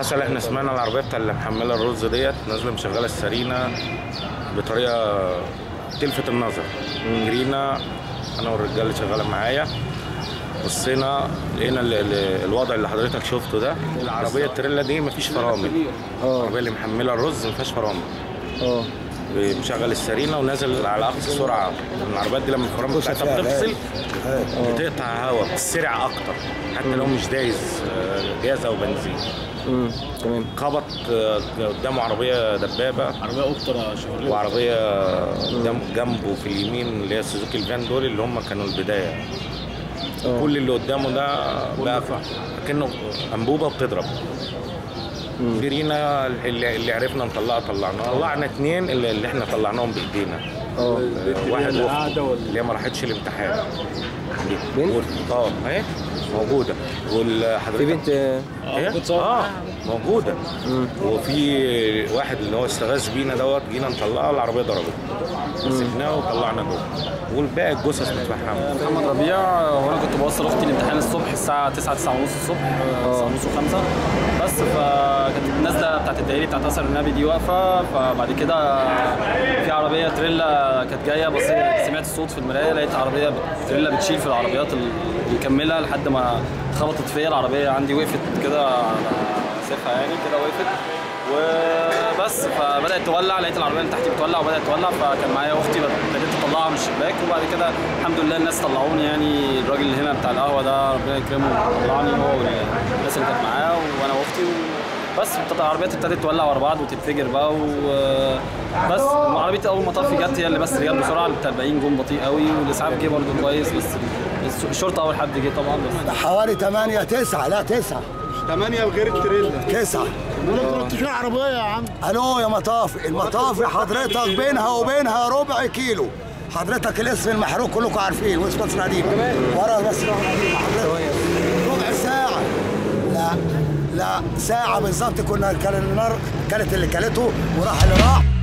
مثلا احنا سمعنا العربيه بتاع اللي محمله الرز ديت نازله مشغله السرينه بطريقه تلفت النظر جرينا انا والرجاله اللي شغاله معايا بصينا لقينا ال- ال- الوضع اللي حضرتك شفته ده العربيه التريلا دي مفيش فرامل العربيه اللي محمله الرز مفيهاش فرامل اه مشغل السرينه ونازل على اقصى سرعه العربيات دي لما الفرامل بتاعتها بتفصل بتقطع هواء بتسرع اكتر حتى لو مش دايز آه، جاز او بنزين امم تمام خبط آه، قدامه عربيه دبابه عربيه اوبترا شغاله وعربيه قدام جنبه في اليمين اللي هي سوزوكي الفان دول اللي هم كانوا البدايه اه كل اللي قدامه ده بقى كأنه انبوبه بتضرب جرينا اللي, اللي عرفنا نطلعها طلعناها طلعنا اتنين اللي, اللي احنا طلعناهم بايدينا اه آه، واحد اللي واخته قاعدة ولا- اللي هي ما راحتش الامتحان دي. بنت؟ وال- اه اهي موجوده في والحضرتك بنت آه، ايه؟ بتصور. اه موجوده وفي واحد اللي هو استغاث بينا دوت جينا نطلعه العربيه ضربته مسكناه وطلعنا جوه والباقي الجثث متفحمه محمد ربيع وانا كنت بوصل اختي الامتحان الصبح الساعه 9 9 ونص الصبح 9 ونص و5 بس فكانت النازله بتاعت الدائري بتاعت اثر النبي دي واقفه فبعد كده في عربيه تريلا كانت جايه بس سمعت الصوت في المرايه لقيت عربيه تريلا بتشيل في العربيات اللي بيكملها لحد ما خبطت فيا العربيه عندي وقفت كده على سيفها يعني كده وقفت وبس فبدات تولع لقيت العربيه اللي تحتي بتولع وبدات تولع فكان معايا اختي ابتديت اطلعها من الشباك وبعد كده الحمد لله الناس طلعوني يعني الراجل اللي هنا بتاع القهوه ده ربنا يكرمه طلعني هو والناس اللي كانت معاه وانا واختي و... بس ابتدى العربيات ابتدت تولع ورا بعض وتنفجر بقى وبس عربيتي اول ما طفي جت هي اللي بس اللي جت بسرعه الباقيين جم بطيء قوي والاسعاف جه برضه كويس بس الشرطه اول حد جه طبعا بس حوالي 8 9 لا 9 8 بغير التريلا 9 ما ضربتش عربيه يا عم الو يا مطافي المطافي حضرتك بينها وبينها ربع كيلو حضرتك الاسم المحروق كلكم عارفين واسم مصر قديم ورا بس حضرتك ربع ساعة لا لا ساعة بالظبط كنا كان النار كانت اللي كلته وراح اللي راح